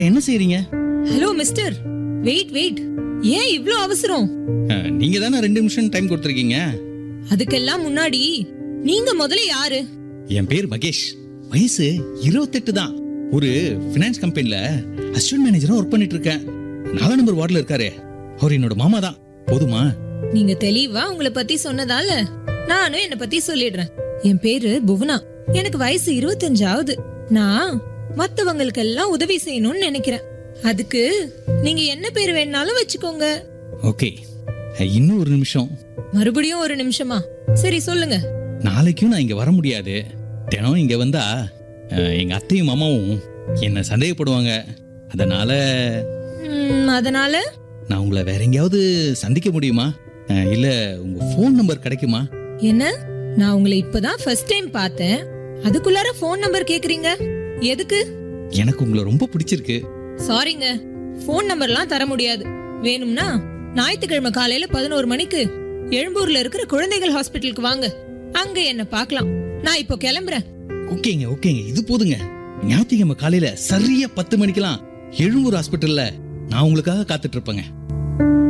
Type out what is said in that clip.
என்ன செய்றீங்க hello mister wait wait ஏன் இவ்ளோ அவசரம் அஹ், நீங்க தானே ரெண்டு நிமிஷம் டைம் கொடுத்துருக்கீங்க அதுக்கெல்லாம் முன்னாடி நீங்க முதல்ல யாரு என் பேர் மகேஷ் வயசு இருபத்தெட்டு தான் ஒரு ஃபினான்ஸ் கம்பெனில அசிஸ்டன்ட் மேனேஜரா ஒர்க் பண்ணிட்டு இருக்கேன் நாலாம் நம்பர் வார்டில் இருக்காரு அவர் என்னோட மாமா தான் போதுமா நீங்க தெளிவா உங்களை பத்தி சொன்னதால நானும் என்ன பத்தி சொல்லிடுறேன் என் பேரு புவனா எனக்கு வயசு இருபத்தஞ்சாவது நான் மத்தவங்களுக்கு எல்லாம் உதவி செய்யணும்னு நினைக்கிறேன் அதுக்கு நீங்க என்ன பேர் வேணாலும் வச்சுக்கோங்க ஓகே அஹ், இன்னும் ஒரு நிமிஷம் மறுபடியும் ஒரு நிமிஷமா சரி சொல்லுங்க நாளைக்கும் நான் இங்க வர முடியாது தினம் இங்க வந்தா அஹ், எங்க அத்தையும் மாமாவும் என்ன சந்தேகப்படுவாங்க அதனால ம், அதனால நான் உங்களை வேற எங்கேயாவது சந்திக்க முடியுமா அஹ், இல்ல உங்க ஃபோன் நம்பர் கிடைக்குமா என்ன நான் உங்களை இப்பதான் ஃபர்ஸ்ட் டைம் பார்த்தேன் அதுக்குள்ளார ஃபோன் நம்பர் கேக்குறீங்க எதுக்கு எனக்கு உங்களை ரொம்ப பிடிச்சிருக்கு சாரிங்க ஃபோன் நம்பர்லாம் தர முடியாது வேணும்னா ஞாயிற்றுக்கிழமை காலையில பதினோரு மணிக்கு எழும்பூர்ல இருக்கிற குழந்தைகள் ஹாஸ்பிட்டலுக்கு வாங்க அங்க என்ன பார்க்கலாம் நான் இப்போ கிளம்புறேன் ஓகேங்க ஓகேங்க இது போதுங்க ஞாயிற்றுக்கிழமை காலையில சரியா பத்து மணிக்கெல்லாம் எழும்பூர் ஹாஸ்பிட்டல்ல நான் உங்களுக்காக காத்துட்டு இருப்பேங்க